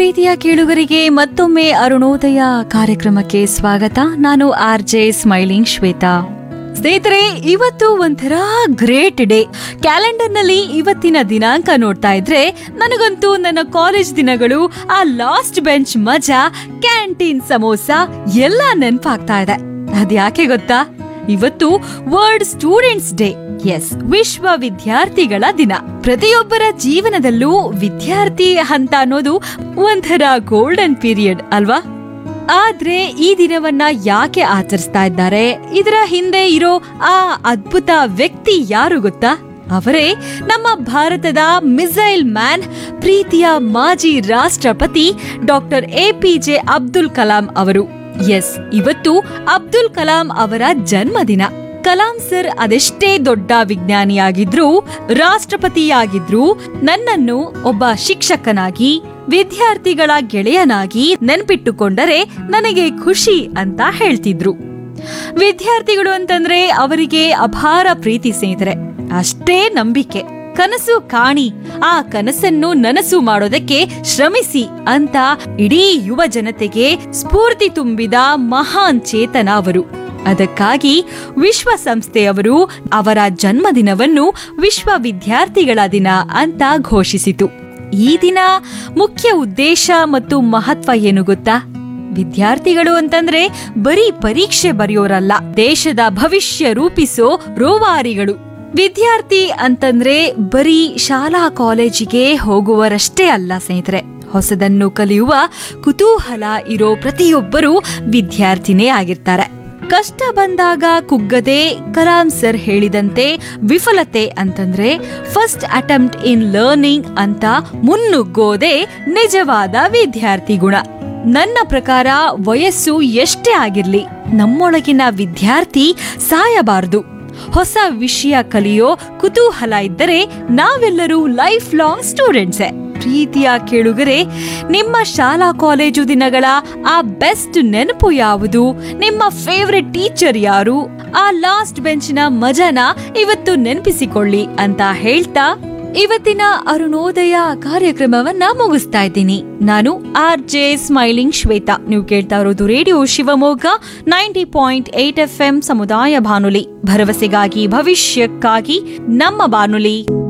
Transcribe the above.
ಪ್ರೀತಿಯ ಕೇಳುಗರಿಗೆ ಮತ್ತೊಮ್ಮೆ ಅರುಣೋದಯ ಕಾರ್ಯಕ್ರಮಕ್ಕೆ ಸ್ವಾಗತ ನಾನು ಆರ್ ಜೆ ಸ್ಮೈಲಿಂಗ್ ಶ್ವೇತಾ ಸ್ನೇಹಿತರೆ ಇವತ್ತು ಒಂಥರ ಗ್ರೇಟ್ ಡೇ ಕ್ಯಾಲೆಂಡರ್ನಲ್ಲಿ ಇವತ್ತಿನ ದಿನಾಂಕ ನೋಡ್ತಾ ಇದ್ರೆ ನನಗಂತೂ ನನ್ನ ಕಾಲೇಜ್ ದಿನಗಳು ಆ ಲಾಸ್ಟ್ ಬೆಂಚ್ ಮಜಾ ಕ್ಯಾಂಟೀನ್ ಸಮೋಸ ಎಲ್ಲ ನೆನ್ಪಾಗ್ತಾ ಇದೆ ಅದ್ಯಾಕೆ ಗೊತ್ತಾ ಇವತ್ತು ವರ್ಲ್ಡ್ ಸ್ಟೂಡೆಂಟ್ಸ್ ಡೇ ಎಸ್ ವಿಶ್ವ ವಿದ್ಯಾರ್ಥಿಗಳ ದಿನ ಪ್ರತಿಯೊಬ್ಬರ ಜೀವನದಲ್ಲೂ ವಿದ್ಯಾರ್ಥಿ ಹಂತ ಅನ್ನೋದು ಒಂಥರ ಗೋಲ್ಡನ್ ಪೀರಿಯಡ್ ಅಲ್ವಾ ಆದ್ರೆ ಈ ದಿನವನ್ನ ಯಾಕೆ ಆಚರಿಸ್ತಾ ಇದ್ದಾರೆ ಇದರ ಹಿಂದೆ ಇರೋ ಆ ಅದ್ಭುತ ವ್ಯಕ್ತಿ ಯಾರು ಗೊತ್ತಾ ಅವರೇ ನಮ್ಮ ಭಾರತದ ಮಿಸೈಲ್ ಮ್ಯಾನ್ ಪ್ರೀತಿಯ ಮಾಜಿ ರಾಷ್ಟ್ರಪತಿ doctor A P J Abdul Kalam ಅವರು ಎಸ್ ಇವತ್ತು ಅಬ್ದುಲ್ ಕಲಾಂ ಅವರ ಜನ್ಮದಿನ ಕಲಾಂ ಸರ್ ಅದೆಷ್ಟೇ ದೊಡ್ಡ ವಿಜ್ಞಾನಿಯಾಗಿದ್ರು ರಾಷ್ಟ್ರಪತಿಯಾಗಿದ್ರು ನನ್ನನ್ನು ಒಬ್ಬ ಶಿಕ್ಷಕನಾಗಿ ವಿದ್ಯಾರ್ಥಿಗಳ ಗೆಳೆಯನಾಗಿ ನೆನ್ಪಿಟ್ಟುಕೊಂಡರೆ ನನಗೆ ಖುಷಿ ಅಂತ ಹೇಳ್ತಿದ್ರು ವಿದ್ಯಾರ್ಥಿಗಳು ಅಂತಂದ್ರೆ ಅವರಿಗೆ ಅಪಾರ ಪ್ರೀತಿ ಸ್ನೇಹಿತರೆ ಅಷ್ಟೇ ನಂಬಿಕೆ ಕನಸು ಕಾಣಿ ಆ ಕನಸನ್ನು ನನಸು ಮಾಡೋದಕ್ಕೆ ಶ್ರಮಿಸಿ ಅಂತ ಇಡೀ ಯುವ ಜನತೆಗೆ ಸ್ಫೂರ್ತಿ ತುಂಬಿದ ಮಹಾನ್ ಚೇತನ ಅವರು ಅದಕ್ಕಾಗಿ ವಿಶ್ವಸಂಸ್ಥೆಯವರು ಅವರ ಜನ್ಮದಿನವನ್ನು ವಿಶ್ವ ವಿದ್ಯಾರ್ಥಿಗಳ ದಿನ ಅಂತ ಘೋಷಿಸಿತು ಈ ದಿನ ಮುಖ್ಯ ಉದ್ದೇಶ ಮತ್ತು ಮಹತ್ವ ಏನು ಗೊತ್ತಾ ವಿದ್ಯಾರ್ಥಿಗಳು ಅಂತಂದ್ರೆ ಬರೀ ಪರೀಕ್ಷೆ ಬರೆಯೋರಲ್ಲ ದೇಶದ ಭವಿಷ್ಯ ರೂಪಿಸೋ ರೋವಾರಿಗಳು ವಿದ್ಯಾರ್ಥಿ ಅಂತಂದ್ರೆ ಬರೀ ಶಾಲಾ ಕಾಲೇಜಿಗೆ ಹೋಗುವರಷ್ಟೇ ಅಲ್ಲ ಸ್ನೇಹಿತರೆ ಹೊಸದನ್ನು ಕಲಿಯುವ ಕುತೂಹಲ ಇರೋ ಪ್ರತಿಯೊಬ್ಬರೂ ವಿದ್ಯಾರ್ಥಿನೇ ಆಗಿರ್ತಾರೆ ಕಷ್ಟ ಬಂದಾಗ ಕುಗ್ಗದೆ ಕಲಾಂ ಸರ್ ಹೇಳಿದಂತೆ ವಿಫಲತೆ ಅಂತಂದ್ರೆ ಫಸ್ಟ್ ಅಟೆಂಪ್ಟ್ ಇನ್ ಲರ್ನಿಂಗ್ ಅಂತ ಮುನ್ನುಗ್ಗೋದೆ ನಿಜವಾದ ವಿದ್ಯಾರ್ಥಿ ಗುಣ ನನ್ನ ಪ್ರಕಾರ ವಯಸ್ಸು ಎಷ್ಟೇ ಆಗಿರ್ಲಿ ನಮ್ಮೊಳಗಿನ ವಿದ್ಯಾರ್ಥಿ ಸಾಯಬಾರದು ಹೊಸ ವಿಷಯ ಕಲಿಯೋ ಕುತೂಹಲ ಇದ್ದರೆ ನಾವೆಲ್ಲರೂ ಲೈಫ್ ಲಾಂಗ್ ಸ್ಟೂಡೆಂಟ್ಸೇ ಪ್ರೀತಿಯ ಕೇಳುಗರೆ ನಿಮ್ಮ ಶಾಲಾ ಕಾಲೇಜು ದಿನಗಳ ಆ ಬೆಸ್ಟ್ ನೆನಪು ಯಾವುದು ನಿಮ್ಮ ಫೇವ್ರೆಟ್ ಟೀಚರ್ ಯಾರು ಆ ಲಾಸ್ಟ್ ಬೆಂಚಿನ ಮಜಾನ ಇವತ್ತು ನೆನಪಿಸಿಕೊಳ್ಳಿ ಅಂತ ಹೇಳ್ತಾ ಇವತ್ತಿನ ಅರುಣೋದಯ ಕಾರ್ಯಕ್ರಮವನ್ನ ಮುಗಿಸ್ತಾ ಇದ್ದೀನಿ ನಾನು ಆರ್ ಜೆ ಸ್ಮೈಲಿಂಗ್ ಶ್ವೇತಾ ನೀವು ಕೇಳ್ತಾ ಇರೋದು radio Shivamogga ninety point eight F M ಸಮುದಾಯ ಬಾನುಲಿ ಭರವಸೆಗಾಗಿ ಭವಿಷ್ಯಕ್ಕಾಗಿ ನಮ್ಮ ಬಾನುಲಿ